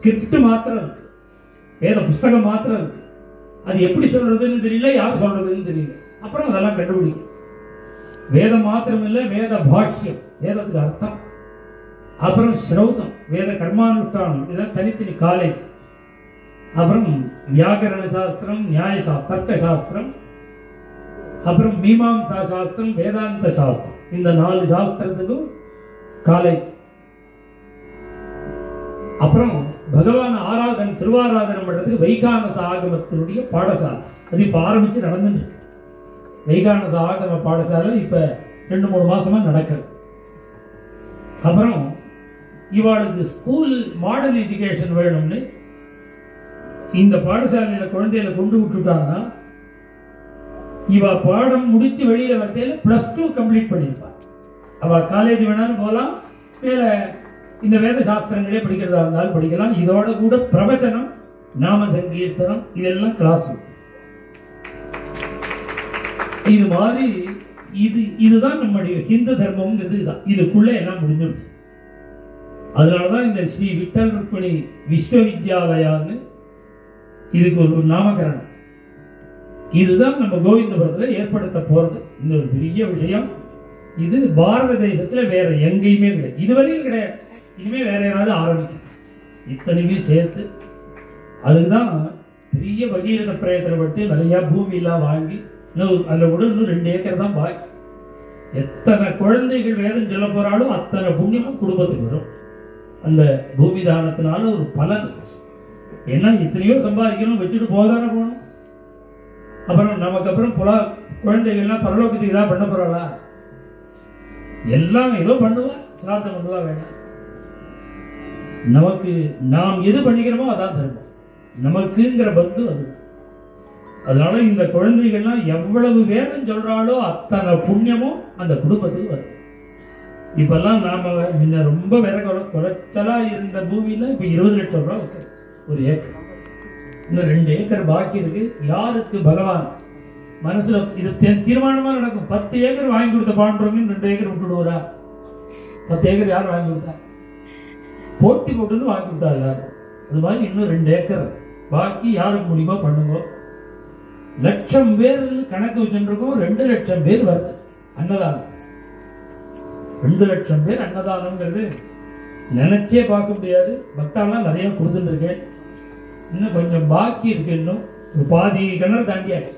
Script மாத்திரம் இருக்கு வேத புஸ்தகம் மாத்திரம் இருக்கு அது எப்படி சொல்றதுன்னு தெரியல யார் சொல்றதுன்னு தெரியல அப்புறம் அதெல்லாம் கண்டுபிடிக்கும் வேதம் மாத்திரம் இல்லை வேத பாஷ்யம் வேதத்துக்கு அர்த்தம் அப்புறம் ஸ்ரௌதம் வேத கர்மானுஷ்டானம் இதெல்லாம் தனித்தனி காலேஜ் அப்புறம் வியாக்கரண சாஸ்திரம் நியாய சா தர்க்க சாஸ்திரம் அப்புறம் மீமாம்சா சாஸ்திரம் வேதாந்த சாஸ்திரம் இந்த நாலு சாஸ்திரத்துக்கும் காலேஜ் அப்புறம் பகவான் ஆராதன் திருவாராதனம் பண்றதுக்கு வைகானச ஆகமத்தினுடைய பாடசாலை அது இப்ப ஆரம்பிச்சு நடந்துட்டு இருக்கு வைகானச ஆகம பாடசாலை இப்ப ரெண்டு மூணு மாசமா நடக்குது அப்புறம் இவாளுக்கு ஸ்கூல் மாடர்ன் எஜுகேஷன் வேணும்னு இந்த பாடசாலையில குழந்தைகளை கொண்டு விட்டுட்டாங்கன்னா இவ பாடம் முடிச்சு வெளியில வரதையில பிளஸ் டூ கம்ப்ளீட் பண்ணிருப்பா அவ காலேஜ் வேணாலும் போகலாம் மேல இந்த வேத சாஸ்திரங்களே படிக்கிறதா இருந்தாலும் படிக்கலாம் இதோட கூட பிரவச்சனம் நாம சங்கீர்த்தனம் இதெல்லாம் கிளாஸ் இது மாதிரி இது இதுதான் நம்முடைய ஹிந்து தர்மம்ங்கிறது இதுதான் இதுக்குள்ள எல்லாம் முடிஞ்சிருச்சு அதனாலதான் இந்த ஸ்ரீ விட்டல் ருக்மணி விஸ்வவித்யாலயான்னு இதுக்கு ஒரு நாமகரணம் இதுதான் நம்ம கோவிந்தபுரத்துல ஏற்படுத்த போறது இந்த ஒரு பெரிய விஷயம் இது பாரத தேசத்துல வேற எங்கேயுமே கிடையாது இதுவரையும் கிடையாது இனிமே வேற யாராவது ஆரம்பிக்கும் இத்தனையுமே சேர்த்து அதுதான் பெரிய பகீரத பிரயத்தனப்பட்டு நிறைய பூமி எல்லாம் வாங்கி இன்னும் அதுல கூட இன்னும் ரெண்டு ஏக்கர் தான் பாக்கி எத்தனை குழந்தைகள் வேதம் சொல்ல போறாலும் அத்தனை புண்ணியமும் குடும்பத்துக்கு வரும் அந்த பூமி தானத்தினால ஒரு பலன் ஏன்னா எத்தனையோ சம்பாதிக்கணும் வச்சுட்டு போதானே போகணும் அப்புறம் நமக்கு அப்புறம் புல குழந்தைகள்லாம் பரலோகத்துக்கு தான் பண்ண போறாளா எல்லாம் ஏதோ பண்ணுவா சிராத்தம் பண்ணுவா வேண்டாம் நமக்கு நாம் எது பண்ணிக்கிறோமோ அதான் தருவோம் நமக்குங்கிற பந்து அது அதனால இந்த குழந்தைகள்லாம் எவ்வளவு வேதம் சொல்றாளோ அத்தனை புண்ணியமும் அந்த குடும்பத்துக்கு வரும் இப்பெல்லாம் நாம முன்ன ரொம்ப விலை குறை- குறைச்சலா இருந்த பூமியில இப்ப இருபது லட்சம் ரூபாய் விற்கிறது ஒரு ஏக்கர் இன்னும் ரெண்டு ஏக்கர் பாக்கி இருக்கு யாருக்கு பகவான் மனசுல இது தீ- தீர்மானமா நடக்கும் பத்து ஏக்கர் வாங்கி கொடுத்த பாண்டுறவங்க ரெண்டு ஏக்கர் விட்டுடுவாரா பத்து ஏக்கர் யார் வாங்கி கொடுத்தா போட்டி போட்டுன்னு வாங்கி கொடுத்தா எல்லாரும் அது மாதிரி இன்னும் ரெண்டு ஏக்கர் பாக்கி யாருக்கு முடியுமோ பண்ணுங்க லட்சம் பேர் கணக்கு வச்சுருக்கோம் ரெண்டு லட்சம் பேர் வருது அன்னதானம் ரெண்டு லட்சம் பேர் அன்னதானம்ங்கிறது நினைச்சே பார்க்க முடியாது பக்தாலாம் நிறைய கொடுத்துட்டு இருக்கேன் இன்னும் கொஞ்சம் பாக்கி இருக்கு இன்னும் ஒரு பாதி கிணறு தாண்டியாச்சு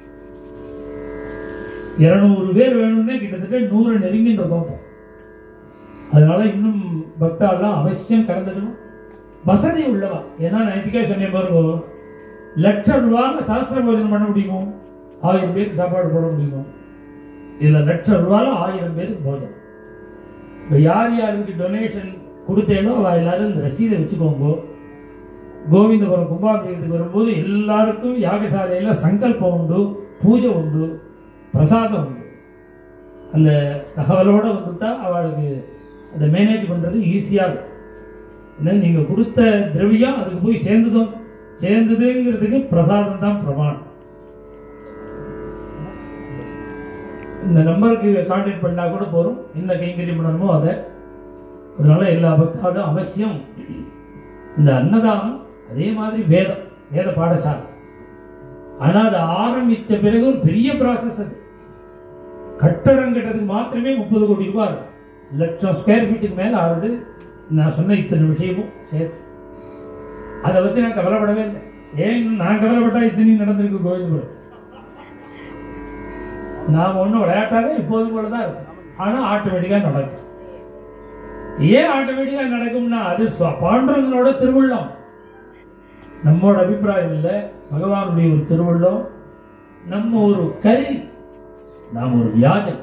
இருநூறு பேர் வேணும்னே கிட்டத்தட்ட நூறு நெருங்கிட்டு இருக்கோம் இப்போ. அதனால இன்னும் பக்தாலாம் அவசியம் கலந்துக்கணும் வசதி உள்ளவா ஏன்னா நைட்டிக்கா சொன்ன பாருங்க லட்சம் ரூபாய் சாஸ்திர போஜனம் பண்ண முடியுமோ ஆயிரம் பேருக்கு சாப்பாடு போட முடியுமோ இதுல லட்சம் ரூபாயில ஆயிரம் பேருக்கு போஜனம் இப்ப யார் யாருக்கு டொனேஷன் கொடுத்தேனோ அவ எல்லாரும் இந்த ரசீதை வச்சுக்கோங்க கோவிந்தபுரம் கும்பாபிஷேகத்துக்கு வரும்போது எல்லாருக்கும் யாகசாலையில சங்கல்பம் உண்டு பூஜை உண்டு பிரசாதம் உண்டு அந்த தகவலோட வந்துட்டா அவளுக்கு அதை மேனேஜ் பண்றது ஈஸியா இருக்கும் ஏன்னா நீங்க கொடுத்த திரவியம் அதுக்கு போய் சேர்ந்ததும் சேர்ந்ததுங்கிறதுக்கு பிரசாதம் தான் பிரமாணம் இந்த நம்பருக்கு கான்டாக்ட் பண்ணா கூட போறோம் என்ன கைங்கரியம் பண்ணணுமோ அதை அதனால எல்லா பக்தாலும் அவசியம் இந்த அன்னதானம் அதே மாதிரி வேதம் வேத பாடசாலை ஆனா அது ஆரம்பிச்ச பிறகு ஒரு பெரிய ப்ராசஸ் அது கட்டடம் கட்டுறதுக்கு மாத்திரமே முப்பது கோடி ரூபாய் ஆகுது. லட்சம் ஸ்கொயர் ஃபீட்டுக்கு மேல ஆகுது நான் சொன்ன இத்தனை விஷயமும் சேர்த்து அதை பத்தி நான் கவலைப்படவே இல்லை ஏன் நான் கவலைப்பட்டா இத்தனையும் நடந்திருக்கு கோவிந்தபுரம் நாம ஒன்றும் விளையாட்டாக எப்போதும் போல தான் இருக்கும் ஆனா ஆட்டோமேட்டிக்கா நடக்கும் ஏன் ஆட்டோமேட்டிக்கா நடக்கும்னா அது ஸ்வ- பாண்டுரங்கனோட திருவுள்ளம் நம்மோட அபிப்பிராயம் இல்லை பகவானுடைய ஒரு திருவுள்ளம் நம்ம ஒரு கருவி நாம் ஒரு வியாஜம்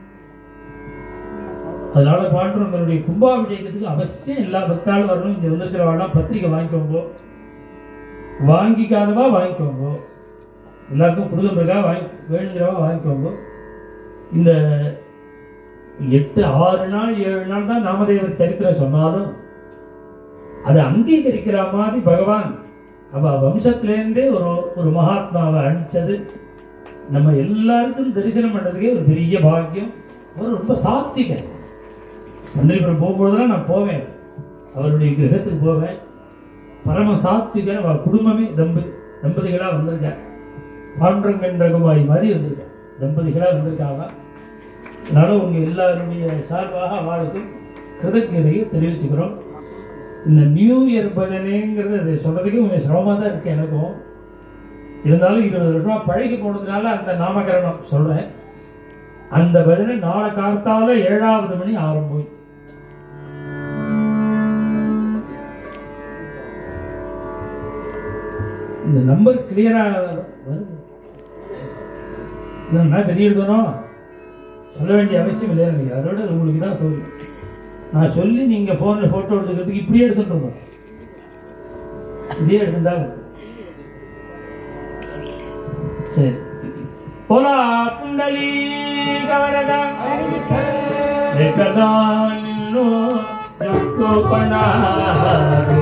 அதனால பாண்டுரங்கனுடைய கும்பாபிஷேகத்துக்கு அவசியம் எல்லா பக்தாலும் வரணும் இங்க வந்திருக்கிறவாள்லாம் பத்திரிக்கை வாங்கிக்கோங்க வாங்கிக்காதவா வாங்கிக்கோங்க எல்லாருக்கும் கொடுக்கறதுக்கா வாங்கி வேணுங்கிறவா வாங்கிக்கோங்க இந்த எட்டு ஆறு நாள் ஏழு நாள் தான் நாமதேவர் சரித்திரம் சொன்னாலும் அதை அங்கீகரிக்கிற மாதிரி பகவான் அவ வம்சத்திலேருந்தே ஒரு ஒரு மகாத்மாவை அனுப்பிச்சது நம்ம எல்லாருக்கும் தரிசனம் பண்றதுக்கே ஒரு பெரிய பாக்கியம் ஒரு ரொம்ப சாத்விகன் பண்டரிபுரம் போகும்போதெல்லாம் நான் போவேன் அவருடைய கிரகத்துக்கு போவேன் பரம சாத்விகர் அவ குடும்பமே தம்பதி தம்பதிகளா வந்திருக்காங்க பாண்டரங்கன் ரகுமாய் மாதிரி வந்திருக்காங்க தம்பதிகளா வந்திருக்காங்க அதனால உங்க எல்லாருடைய சார்பாக அவளுக்கு கிருதஜதையை தெரிவிச்சுக்கிறோம் இந்த நியூ இயர் பஜனைங்கிறது அதை சொல்றதுக்கு கொஞ்சம் சிரமமாக தான் இருக்கு எனக்கும் இருந்தாலும் இருபது வருஷமா பழகி போனதுனால அந்த நாமகரணம் சொல்றேன் அந்த பஜனை நாளை காத்தால ஏழாவது மணி ஆரம்பம் இந்த நம்பர் கிளியரா வருது என்ன தெரியணும் சொல்ல வேண்டிய அவசியம் இல்லை எனக்கு அதோட உங்களுக்கு தான் சொல்லு நான் சொல்லி நீங்க போன்ல போட்டோ எடுத்துக்கிறதுக்கு இப்படியே எடுத்துட்டு இருக்கோம் இதே எடுத்துட்டா சரி போலா புண்டலி கவரதா एकदा निन्नु दुःखपणारो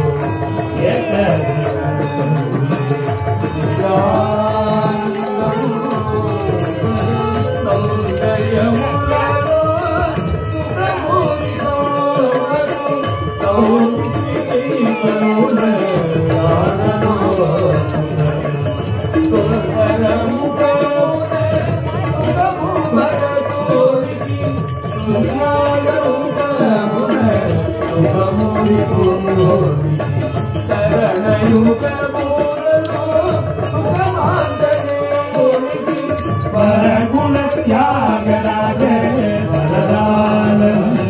பரகுண தியாகராக பரதானம்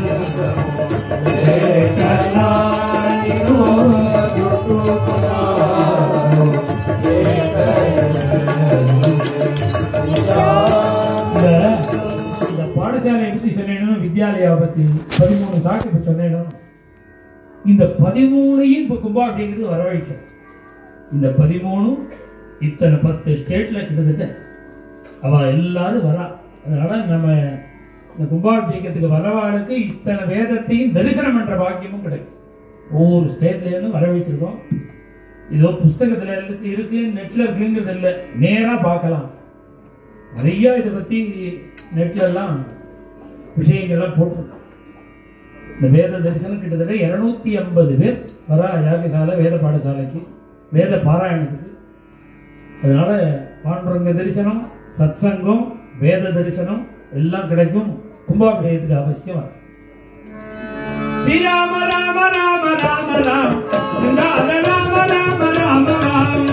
இந்த பாடசாலையை பத்தி சொன்னேன் வித்யாலயா பத்தி பதிமூணு சாக்கு இப்ப சொன்னேன் இந்த பதிமூணையும் இப்ப கும்பாபிஷேகத்துக்கு வரவழைக்கும் இந்த பதிமூணும் இத்தனை பத்து ஸ்டேட்ல கிட்டத்தட்ட அவ எல்லாரும் வரா அதனால நம்ம இந்த கும்பாபிஷேகத்துக்கு வரவாளுக்கு இத்தனை வேதத்தையும் தரிசனம் பண்ற பாக்கியமும் கிடைக்கும் ஒவ்வொரு ஸ்டேட்ல இருந்து வரவழைச்சிருக்கோம் இதோ புஸ்தகத்துல இருக்கு இருக்கு நெட்ல இருக்குங்கிறது இல்லை நேரா பார்க்கலாம் நிறைய இதை பத்தி நெட்ல எல்லாம் விஷயங்கள்லாம் போட்டிருக்காங்க இந்த வேத தரிசனம் கிட்டத்தட்ட இருநூத்தி ஐம்பது பேர் வரா யாகசாலை வேத பாடசாலைக்கு வேத பாராயணத்துக்கு அதனால பாண்டுரங்க தரிசனம் சத்சங்கம் வேத தரிசனம் எல்லாம் கிடைக்கும் கும்பாபிஷேகத்துக்கு அவசியம் வரும். ஸ்ரீராம ராம ராம ராம ராம் சிங்கார ராம ராம ராம ராம்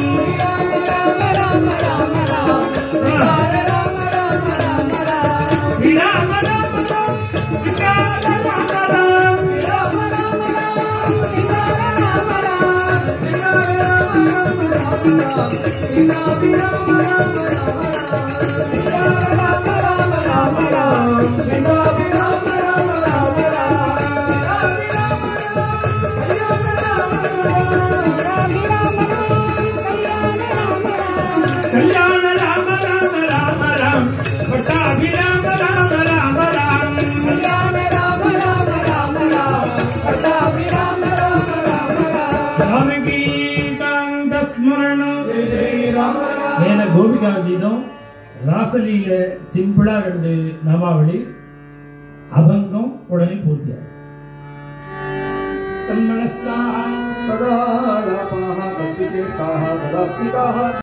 ஸ்ரீராம ராம ராம் சிங்கார ராம ராம் கல்யாண ராம ராம ராம ராம் பட்டாபிராம ராம ராம ராம் ஜானகி காந்த ஸ்மரணம் மேல கோபிகா கீதம் ராசலியில சிம்பிளா ரெண்டு நாமாவளி அபங்கம் உடனே பூர்த்தியாகும் தன்மனஸ்தா तदा लापाः तद्विचेष्टाः तदा प्रीताः